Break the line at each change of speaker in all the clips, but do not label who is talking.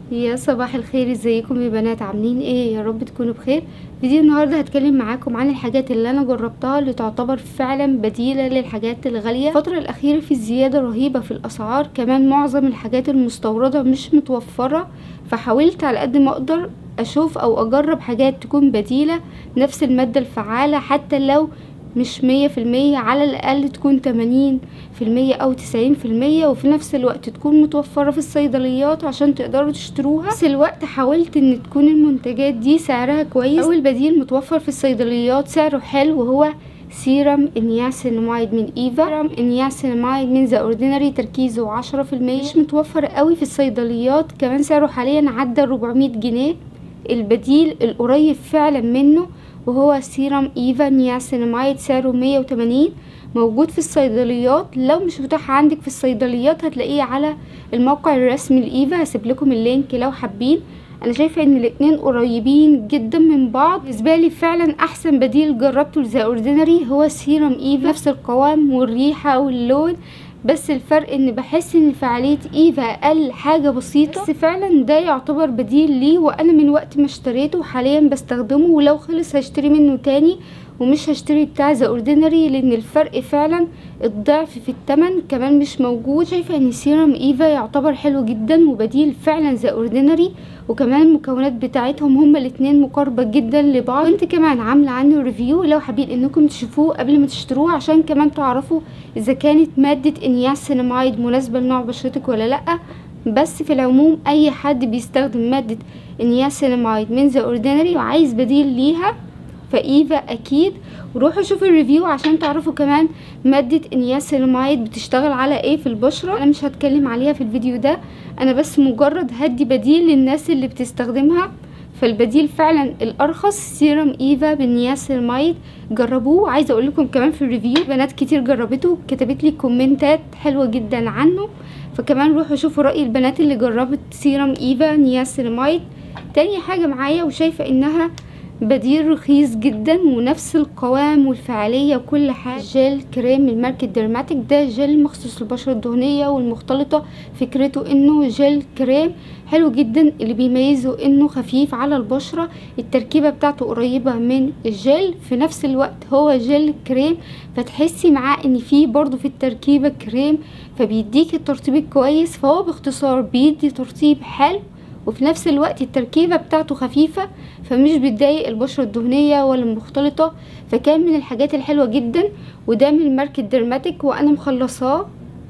يا صباح الخير ازيكم يا بنات عاملين ايه يا رب تكونوا بخير فيديو النهارده هتكلم معاكم عن الحاجات اللي انا جربتها اللي تعتبر فعلا بديله للحاجات الغاليه الفتره الاخيره في زياده رهيبه في الاسعار كمان معظم الحاجات المستورده مش متوفره فحاولت على قد ما اقدر اشوف او اجرب حاجات تكون بديله نفس الماده الفعاله حتى لو مش مية في المية على الأقل تكون تمانين في المية أو تسعين في المية وفي نفس الوقت تكون متوفرة في الصيدليات عشان تقدروا تشتروها نفس الوقت حاولت ان تكون المنتجات دي سعرها كويس أول بديل متوفر في الصيدليات سعره حلو وهو سيرم انياسيناميد من ايفا سيرم انياسيناميد من ذا اوردينري تركيزه عشرة في المية مش متوفر قوي في الصيدليات كمان سعره حاليا عدى 400 جنيه البديل القريب فعلا منه وهو سيرم ايفا نياسيناميد سعره 180 موجود في الصيدليات لو مش متاح عندك في الصيدليات هتلاقيه على الموقع الرسمي لايفا هسيب لكم اللينك لو حابين انا شايفه ان الاتنين قريبين جدا من بعض بالنسبه لي فعلا احسن بديل جربته لذا اوردينري هو سيرم ايفا نفس القوام والريحه واللون بس الفرق ان بحس ان فعالية ايفا اقل حاجة بسيطة بس فعلا ده يعتبر بديل ليه وانا من وقت ما اشتريته حاليا بستخدمه ولو خلص هشتري منه تاني ومش هشتري بتاع ذا اوردينري لان الفرق فعلا الضعف في التمن كمان مش موجود شايفه ان سيرم ايفا يعتبر حلو جدا وبديل فعلا ذا اوردينري وكمان المكونات بتاعتهم هما الاتنين مقاربه جدا لبعض وانت كمان عامله عنه ريفيو لو حابين انكم تشوفوه قبل ما تشتروه عشان كمان تعرفوا اذا كانت ماده انياسيناميد مناسبه لنوع بشرتك ولا لا بس في العموم اي حد بيستخدم ماده انياسيناميد من ذا اوردينري وعايز بديل ليها فايفا اكيد وروحوا شوفوا الريفيو عشان تعرفوا كمان مادة انياسيلمايد بتشتغل على ايه في البشرة انا مش هتكلم عليها في الفيديو ده انا بس مجرد هدي بديل للناس اللي بتستخدمها فالبديل فعلا الارخص سيرم ايفا بالنياسيلمايد جربوه عايزه اقول لكم كمان في الريفيو بنات كتير جربته كتبت لي كومنتات حلوه جدا عنه فكمان روحوا شوفوا راي البنات اللي جربت سيرم ايفا نياسيلمايد تاني حاجه معايا وشايفه انها بديل رخيص جدا ونفس القوام والفعالية وكل حاجة جيل كريم من ماركة ديرماتيك ده جيل مخصوص للبشرة الدهنية والمختلطة فكرته انه جيل كريم حلو جدا اللي بيميزه انه خفيف على البشرة التركيبة بتاعته قريبة من الجيل في نفس الوقت هو جيل كريم فتحسي معاه ان فيه برضو في التركيبة كريم فبيديك الترطيب الكويس فهو باختصار بيدي ترطيب حلو وفي نفس الوقت التركيبة بتاعته خفيفة فمش بتضايق البشرة الدهنية ولا المختلطة فكان من الحاجات الحلوة جدا وده من ماركة ديرماتيك وانا مخلصاه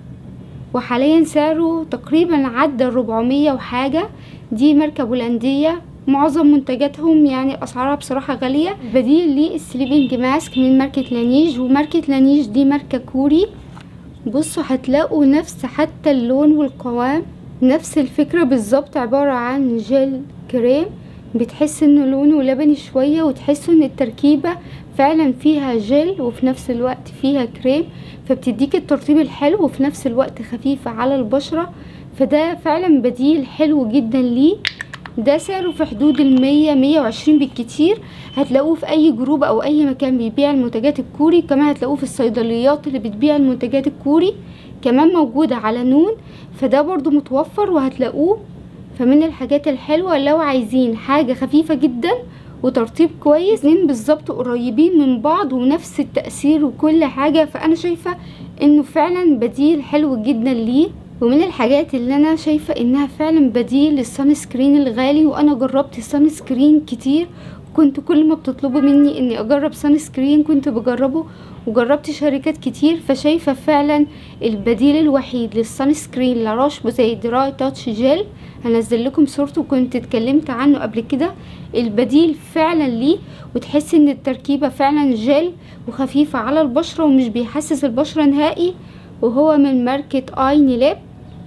وحاليا سعره تقريبا عدى الربعمية وحاجة دي ماركة بولندية معظم منتجاتهم يعني اسعارها بصراحة غالية بديل للسليبنج ماسك من ماركة لانيج وماركة لانيج دي ماركة كوري بصوا هتلاقوا نفس حتى اللون والقوام نفس الفكرة بالظبط عبارة عن جل كريم بتحس انه لونه لبني شوية وتحسوا ان التركيبة فعلا فيها جل وفي نفس الوقت فيها كريم فبتديك الترطيب الحلو وفي نفس الوقت خفيفة على البشرة فده فعلا بديل حلو جدا ليه ده سعره في حدود المية مية وعشرين بالكتير هتلاقوه في اي جروب او اي مكان بيبيع المنتجات الكوري كمان هتلاقوه في الصيدليات اللي بتبيع المنتجات الكوري كمان موجودة على نون فده برضو متوفر وهتلاقوه فمن الحاجات الحلوة لو عايزين حاجة خفيفة جدا وترطيب كويس اتنين بالظبط قريبين من بعض ونفس التأثير وكل حاجة فأنا شايفة انه فعلا بديل حلو جدا ليه ومن الحاجات اللي انا شايفة انها فعلا بديل للسان سكرين الغالي وانا جربت السان سكرين كتير كنت كل ما بتطلبوا مني اني اجرب سان سكرين كنت بجربه وجربت شركات كتير فشايفة فعلا البديل الوحيد للسان سكرين لاروش بوزي دراي تاتش جيل هنزل لكم صورته كنت اتكلمت عنه قبل كده البديل فعلا ليه وتحس ان التركيبة فعلا جيل وخفيفة على البشرة ومش بيحسس البشرة نهائي وهو من ماركة اين لاب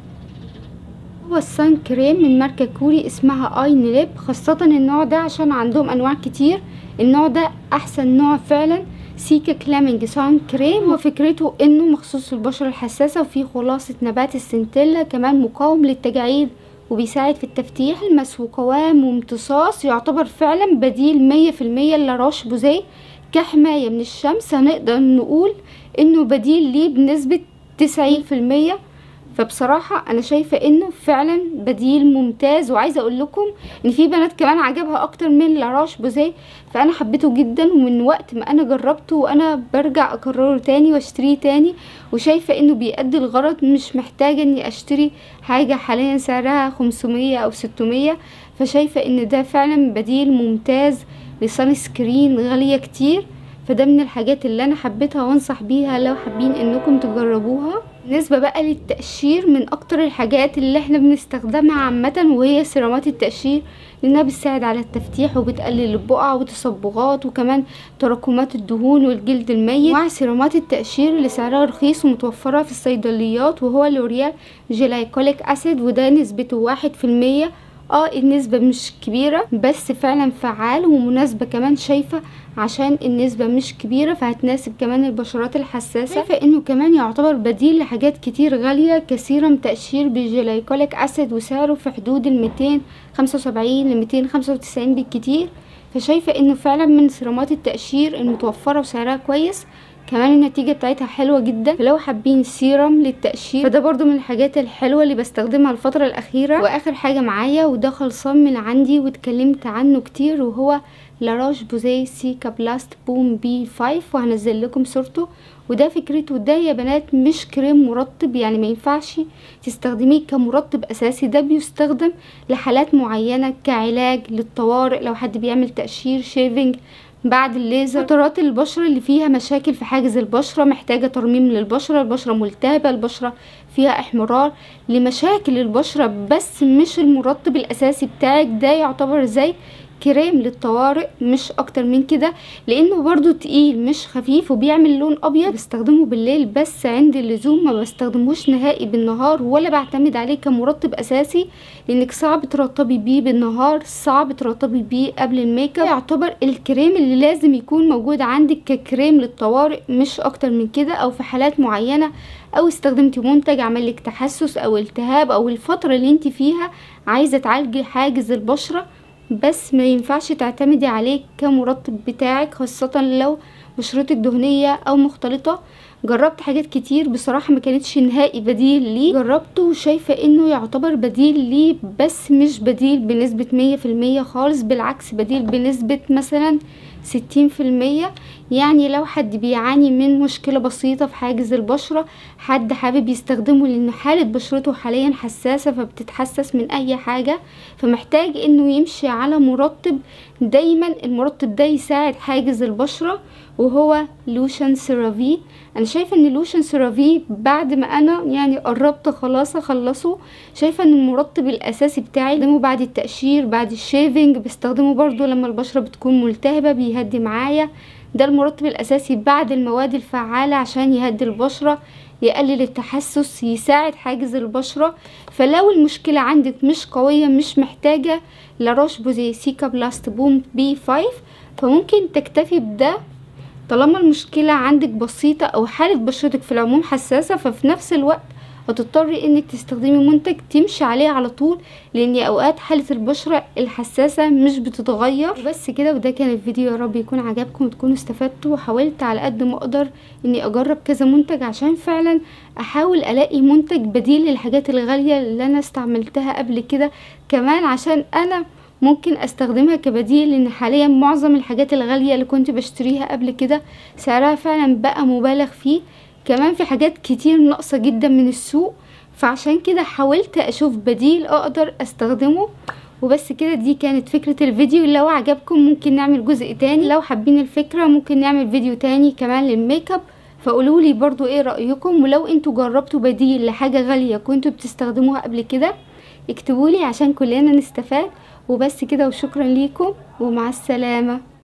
هو السان كريم من ماركة كوري اسمها اين لاب خاصة النوع ده عشان عندهم انواع كتير النوع ده احسن نوع فعلا سيكا كلامينج سان كريم وفكرته انه مخصوص للبشرة الحساسة وفيه خلاصة نبات السنتيلا كمان مقاوم للتجاعيد وبيساعد في التفتيح المس وقوام وامتصاص يعتبر فعلا بديل مية في المية لراش بوزيه كحماية من الشمس هنقدر نقول انه بديل ليه بنسبة تسعين في المية فبصراحة انا شايفة انه فعلا بديل ممتاز وعايزة اقول لكم ان في بنات كمان عجبها اكتر من لاراش بوزيه فانا حبيته جدا ومن وقت ما انا جربته وانا برجع اكرره تاني واشتريه تاني وشايفة انه بيأدي الغرض مش محتاجة اني اشتري حاجة حاليا سعرها 500 او 600 فشايفة ان ده فعلا بديل ممتاز لصن سكرين غالية كتير فده من الحاجات اللي انا حبيتها وانصح بيها لو حابين انكم تجربوها بالنسبه بقى للتقشير من اكتر الحاجات اللي احنا بنستخدمها عامه وهي سيرامات التقشير لانها بتساعد على التفتيح وبتقلل البقع وتصبغات وكمان تراكمات الدهون والجلد الميت مع سيرامات التقشير اللي سعرها رخيص ومتوفره في الصيدليات وهو لوريال جلايكوليك اسيد وده نسبته واحد في المية اه النسبة مش كبيرة بس فعلا فعال ومناسبة كمان شايفة عشان النسبة مش كبيرة فهتناسب كمان البشرات الحساسة شايفة انه كمان يعتبر بديل لحاجات كتير غالية كسيرم تقشير بجلايكوليك اسيد وسعره في حدود الميتين خمسة وسبعين لميتين خمسة وتسعين بالكتير فشايفة انه فعلا من سيرامات التقشير المتوفرة وسعرها كويس كمان النتيجة بتاعتها حلوة جدا فلو حابين سيرم للتقشير فده برضو من الحاجات الحلوة اللي بستخدمها الفترة الأخيرة وآخر حاجة معايا وده خلصان من عندي واتكلمت عنه كتير وهو لاراش بوزي سيكا بلاست بوم بي 5 وهنزل لكم صورته وده فكرته ده يا بنات مش كريم مرطب يعني ما ينفعش تستخدميه كمرطب اساسي ده بيستخدم لحالات معينه كعلاج للطوارئ لو حد بيعمل تقشير شيفنج بعد الليزر فترات البشرة اللي فيها مشاكل في حاجز البشرة محتاجة ترميم للبشرة البشرة ملتهبة البشرة فيها احمرار لمشاكل البشرة بس مش المرطب الاساسي بتاعك ده يعتبر زي كريم للطوارئ مش اكتر من كده لانه برضو تقيل مش خفيف وبيعمل لون ابيض بستخدمه بالليل بس عند اللزوم ما بستخدموش نهائي بالنهار ولا بعتمد عليه كمرطب اساسي لانك صعب ترطبي بيه بالنهار صعب ترطبي بيه قبل الميك اب يعتبر الكريم اللي لازم يكون موجود عندك ككريم للطوارئ مش اكتر من كده او في حالات معينه او استخدمتي منتج عمل لك تحسس او التهاب او الفتره اللي انت فيها عايزه تعالجي حاجز البشره بس ما ينفعش تعتمدي عليه كمرطب بتاعك خاصة لو بشرتك دهنية او مختلطة جربت حاجات كتير بصراحة ما كانتش نهائي بديل ليه جربته وشايفة انه يعتبر بديل ليه بس مش بديل بنسبة مية في المية خالص بالعكس بديل بنسبة مثلا ستين في المية يعني لو حد بيعاني من مشكلة بسيطة في حاجز البشرة حد حابب يستخدمه لان حالة بشرته حاليا حساسة فبتتحسس من اي حاجة فمحتاج انه يمشي على مرطب دايما المرطب ده يساعد حاجز البشرة وهو لوشن سيرافي انا شايفه ان لوشن سيرافي بعد ما انا يعني قربت خلاص اخلصه شايفه ان المرطب الاساسي بتاعي بستخدمه بعد التقشير بعد الشيفنج بستخدمه برضو لما البشره بتكون ملتهبه بيهدي معايا ده المرطب الاساسي بعد المواد الفعاله عشان يهدي البشره يقلل التحسس يساعد حاجز البشرة فلو المشكلة عندك مش قوية مش محتاجة لاروش بوزي سيكا بلاست بوم بي 5 فممكن تكتفي بده طالما المشكلة عندك بسيطة او حالة بشرتك في العموم حساسة ففي نفس الوقت هتضطري انك تستخدمي منتج تمشي عليه على طول لان اوقات حالة البشرة الحساسة مش بتتغير بس كده وده كان الفيديو يا رب يكون عجبكم وتكونوا استفدتوا وحاولت على قد ما اقدر اني اجرب كذا منتج عشان فعلا احاول الاقي منتج بديل للحاجات الغالية اللي انا استعملتها قبل كده كمان عشان انا ممكن استخدمها كبديل لان حاليا معظم الحاجات الغالية اللي كنت بشتريها قبل كده سعرها فعلا بقى مبالغ فيه كمان في حاجات كتير ناقصة جدا من السوق فعشان كده حاولت اشوف بديل اقدر استخدمه وبس كده دي كانت فكرة الفيديو لو عجبكم ممكن نعمل جزء تاني لو حابين الفكرة ممكن نعمل فيديو تاني كمان للميك اب فقولولي برضو ايه رأيكم ولو انتوا جربتوا بديل لحاجة غالية كنتوا بتستخدموها قبل كده اكتبولي عشان كلنا نستفاد وبس كده وشكرا ليكم ومع السلامة